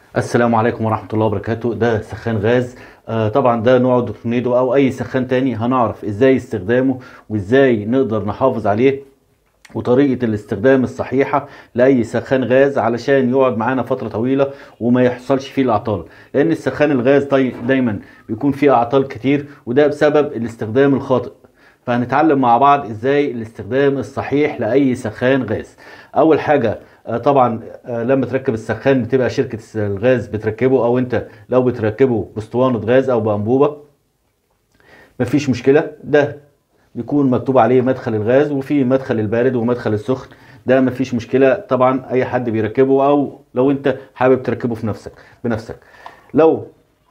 السلام عليكم ورحمة الله وبركاته ده سخان غاز آه طبعا ده نوع تورنيدو او اي سخان تاني هنعرف ازاي استخدامه وازاي نقدر نحافظ عليه وطريقة الاستخدام الصحيحة لأي سخان غاز علشان يقعد معانا فترة طويلة وما يحصلش فيه الأعطال لأن السخان الغاز طي- دايما بيكون فيه أعطال كتير وده بسبب الاستخدام الخاطئ فهنتعلم مع بعض ازاي الاستخدام الصحيح لأي سخان غاز أول حاجة آه، طبعا آه، لما تركب السخان بتبقى شركة الغاز بتركبه أو أنت لو بتركبه باسطوانة غاز أو بأنبوبة مفيش مشكلة ده بيكون مكتوب عليه مدخل الغاز وفي مدخل البارد ومدخل السخن ده مفيش مشكلة طبعا اي حد بيركبه او لو انت حابب تركبه في نفسك بنفسك لو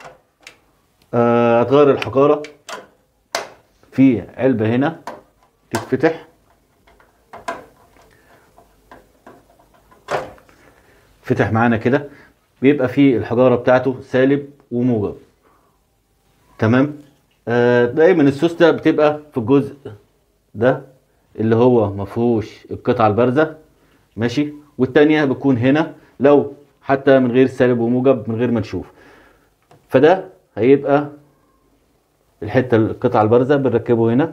آه، هتغير الحجارة في علبة هنا تتفتح فتح معانا كده بيبقى فيه الحجارة بتاعته سالب وموجب تمام آه، دايما السوستة بتبقى في الجزء ده اللي هو مفهوش القطعة البارزة ماشي والتانية بتكون هنا لو حتى من غير سالب وموجب من غير ما نشوف فده هيبقى الحتة القطعة البارزة بنركبه هنا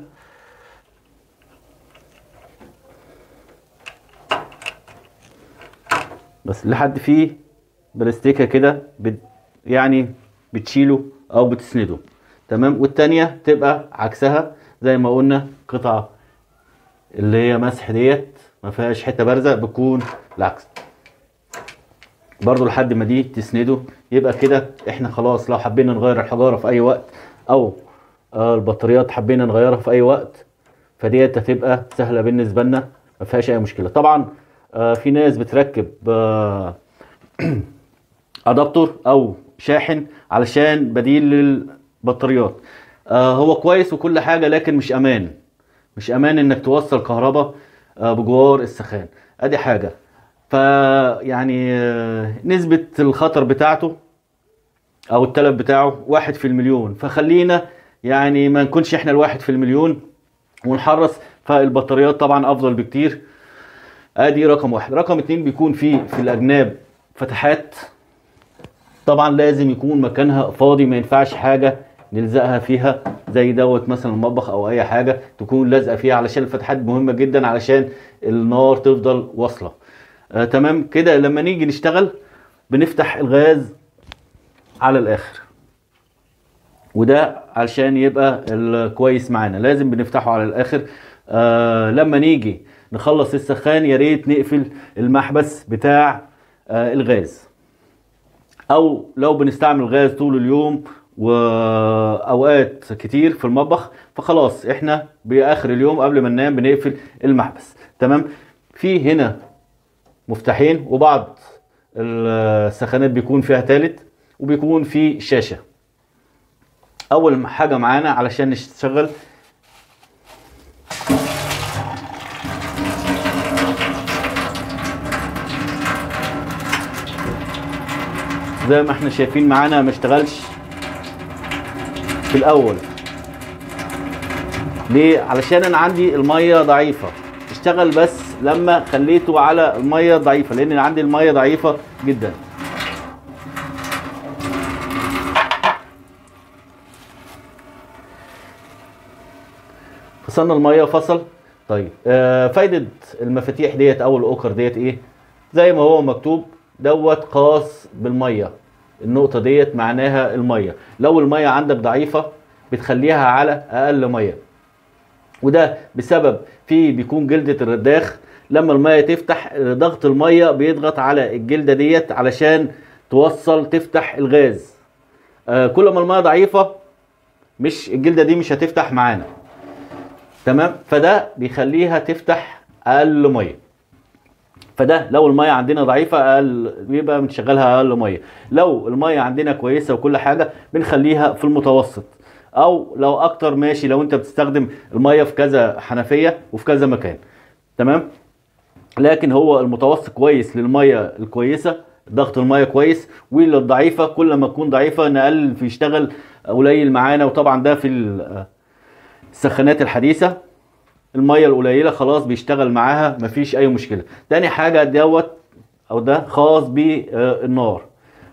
بس لحد فيه بلاستيكه كده بت يعني بتشيله او بتسنده تمام والتانية تبقى عكسها زي ما قلنا قطعة اللي هي مسح ديت ما فيهاش حته بارزه بتكون العكس برضو لحد ما دي تسنده يبقى كده احنا خلاص لو حبينا نغير الحجاره في اي وقت او آه، البطاريات حبينا نغيرها في اي وقت فديت هتبقى سهله بالنسبه لنا ما فيهاش اي مشكله طبعا آه، في ناس بتركب آه، ادابتور او شاحن علشان بديل للبطاريات آه، هو كويس وكل حاجه لكن مش امان مش امان انك توصل كهرباء آه، بجوار السخان ادي حاجه فيعني آه، نسبه الخطر بتاعته او التلف بتاعه واحد في المليون فخلينا يعني ما نكونش احنا الواحد في المليون ونحرص فالبطاريات طبعا افضل بكتير ادي رقم واحد رقم اتنين بيكون في في الاجناب فتحات طبعا لازم يكون مكانها فاضي ما ينفعش حاجه نلزقها فيها زي دوت مثلا المطبخ او اي حاجه تكون لازقه فيها علشان الفتحات مهمه جدا علشان النار تفضل واصله آه تمام كده لما نيجي نشتغل بنفتح الغاز على الاخر وده علشان يبقى الكويس معانا لازم بنفتحه على الاخر آه لما نيجي نخلص السخان يا ريت نقفل المحبس بتاع آه الغاز او لو بنستعمل غاز طول اليوم واوقات كتير في المطبخ فخلاص احنا باخر اليوم قبل ما ننام بنقفل المحبس تمام في هنا مفتاحين وبعض السخانات بيكون فيها تالت وبيكون في شاشه اول حاجه معانا علشان نشتغل زي ما احنا شايفين معانا ما اشتغلش في الاول ليه علشان انا عندي الميه ضعيفه اشتغل بس لما خليته على الميه ضعيفه لان أنا عندي الميه ضعيفه جدا فصلنا الميه فصل طيب آه فايده المفاتيح ديت او الاوكر ديت ايه زي ما هو مكتوب دوت خاص بالميه النقطه ديت معناها الميه لو الميه عندك ضعيفه بتخليها على اقل ميه وده بسبب في بيكون جلدة الرداخ لما المية تفتح ضغط المية بيضغط على الجلدة ديت علشان توصل تفتح الغاز آه كل ما المية ضعيفة مش الجلدة دي مش هتفتح معانا تمام فده بيخليها تفتح اقل ميه فده لو الميه عندنا ضعيفه اقل بيبقى بنشغلها اقل ميه لو الميه عندنا كويسه وكل حاجه بنخليها في المتوسط او لو اكتر ماشي لو انت بتستخدم الميه في كذا حنفيه وفي كذا مكان تمام لكن هو المتوسط كويس للميه الكويسه ضغط الميه كويس وللضعيفه كل ما تكون ضعيفه نقلل في يشتغل قليل معانا وطبعا ده في ال- السخانات الحديثه الميه القليله خلاص بيشتغل معاها مفيش اي مشكله تاني حاجه دوت او ده خاص بالنار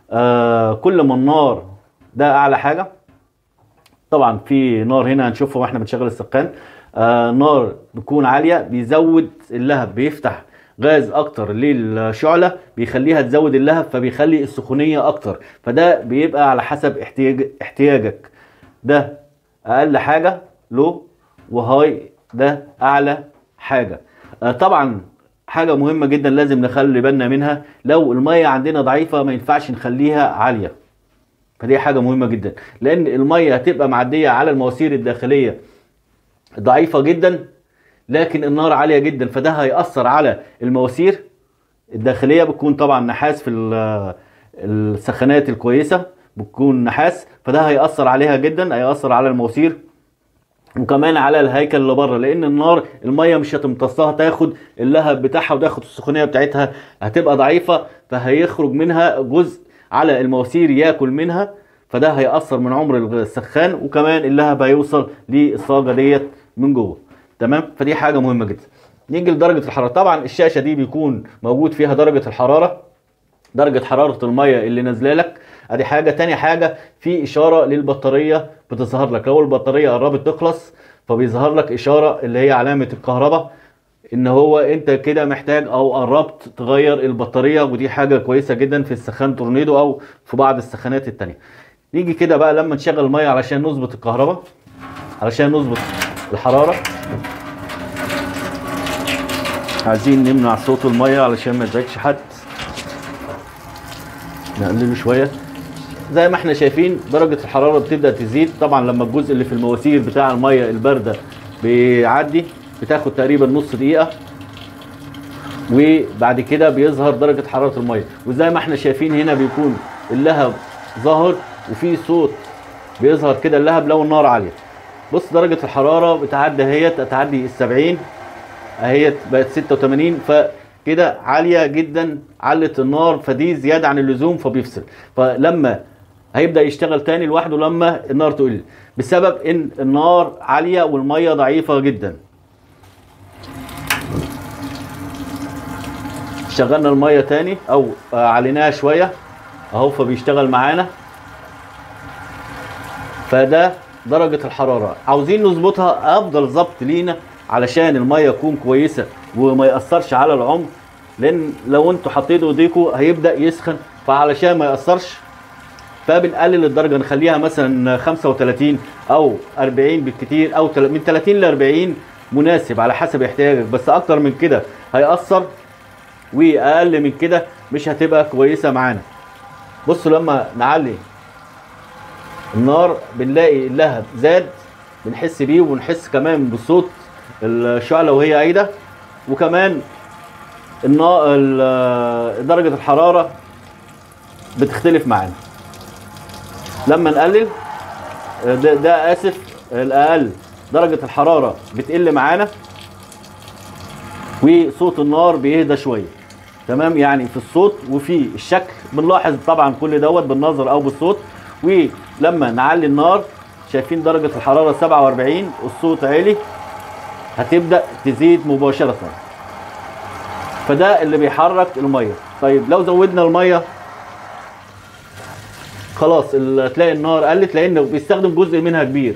آه كل ما النار ده اعلى حاجه طبعا في نار هنا هنشوفها واحنا بنشغل السخان آه نار بتكون عاليه بيزود اللهب بيفتح غاز اكتر للشعله بيخليها تزود اللهب فبيخلي السخونيه اكتر فده بيبقى على حسب احتياج احتياجك ده اقل حاجه لو وهاي ده اعلى حاجه آه طبعا حاجه مهمه جدا لازم نخلي بالنا منها لو الميه عندنا ضعيفه ما ينفعش نخليها عاليه فدي حاجه مهمه جدا لان الميه هتبقى معديه على المواسير الداخليه ضعيفه جدا لكن النار عاليه جدا فده هيأثر على المواسير الداخليه بتكون طبعا نحاس في ال- السخانات الكويسه بتكون نحاس فده هيأثر عليها جدا هيأثر على المواسير وكمان على الهيكل اللي بره لان النار الميه مش هتمتصها تاخد اللهب بتاعها وتاخد السخونيه بتاعتها هتبقى ضعيفه فهيخرج منها جزء على المواسير ياكل منها فده هيأثر من عمر السخان وكمان اللهب هيوصل للصاجه ديت من جوه تمام فدي حاجه مهمه جدا نيجي لدرجه الحراره طبعا الشاشه دي بيكون موجود فيها درجه الحراره درجة حرارة المية اللي نازلة لك ادي حاجة تاني حاجة في اشارة للبطارية بتظهر لك لو البطارية قربت تخلص فبيظهر لك اشارة اللي هي علامة الكهرباء ان هو انت كده محتاج او قربت تغير البطارية ودي حاجة كويسة جدا في السخان تورنيدو او في بعض السخانات التانية نيجي كده بقى لما نشغل المية علشان نظبط الكهرباء علشان نظبط الحرارة عايزين نمنع صوت المية علشان ما يزعجش حد نقلله شويه زي ما احنا شايفين درجه الحراره بتبدا تزيد طبعا لما الجزء اللي في المواسير بتاع الميه البارده بيعدي بتاخد تقريبا نص دقيقه وبعد كده بيظهر درجه حراره الميه وزي ما احنا شايفين هنا بيكون اللهب ظاهر وفي صوت بيظهر كده اللهب لو النار عاليه بص درجه الحراره بتعدي اهيت تعدي ال 70 اهيت بقت 86 فكده عاليه جدا علت النار فدي زياده عن اللزوم فبيفصل فلما هيبدا يشتغل تاني لوحده لما النار تقل بسبب ان النار عاليه والميه ضعيفه جدا شغلنا الميه تاني او آه، عليناها شويه اهو فبيشتغل معانا فده درجة الحرارة عاوزين نظبطها افضل ظبط لينا علشان المية تكون كويسة وما يأثرش على العمر لان لو انتوا حطيتوا ايديكوا هيبدأ يسخن فعلشان ما يأثرش فبنقلل الدرجة نخليها مثلا 35 او 40 بالكتير او تل- من 30 ل 40 مناسب على حسب احتياجك بس اكتر من كده هيأثر واقل من كده مش هتبقى كويسة معانا بصوا لما نعلي النار بنلاقي اللهب زاد بنحس بيه وبنحس كمان بصوت الشعلة وهي قايدة وكمان النا- ال- درجة الحرارة بتختلف معانا لما نقلل ده, ده اسف الاقل درجة الحرارة بتقل معانا وصوت النار بيهدى شوية تمام يعني في الصوت وفي الشكل بنلاحظ طبعا كل دوت بالنظر او بالصوت ولما نعلي النار شايفين درجة الحرارة 47 والصوت عالي هتبدأ تزيد مباشرة فده اللي بيحرك المية طيب لو زودنا المية خلاص ال- تلاقي النار قلت لانه بيستخدم جزء منها كبير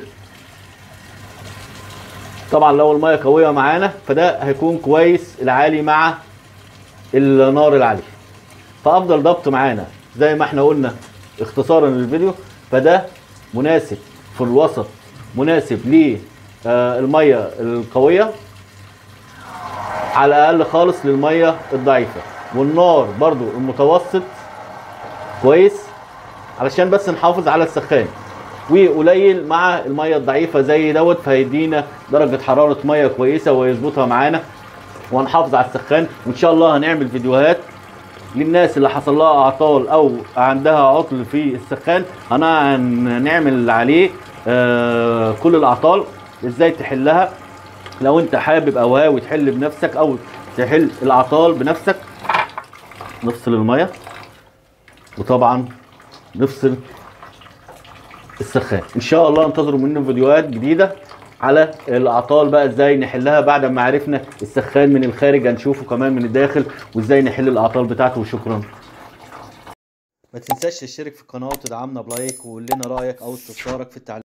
طبعا لو المية قوية معانا فده هيكون كويس العالي مع النار العالية فافضل ضبط معانا زي ما احنا قلنا اختصارا للفيديو فده مناسب في الوسط مناسب للمية القوية على الاقل خالص للمية الضعيفة والنار برضو المتوسط كويس علشان بس نحافظ على السخان وقليل مع المية الضعيفة زي دوت فهيدينا درجة حرارة مية كويسة ويظبطها معانا وهنحافظ على السخان وان شاء الله هنعمل فيديوهات للناس اللي حصل لها اعطال او عندها عطل في السخان انا هنعمل عليه آه كل الاعطال ازاي تحلها لو انت حابب او هاوي تحل بنفسك او تحل الاعطال بنفسك نفصل الميه وطبعا نفصل السخان ان شاء الله انتظروا مننا فيديوهات جديده على الاعطال بقى ازاي نحلها بعد ما عرفنا السخان من الخارج هنشوفه كمان من الداخل وازاي نحل الاعطال بتاعته وشكرا ما تنساش تشترك في القناه وتدعمنا بلايك وقول لنا رايك او استفسارك في التعليقات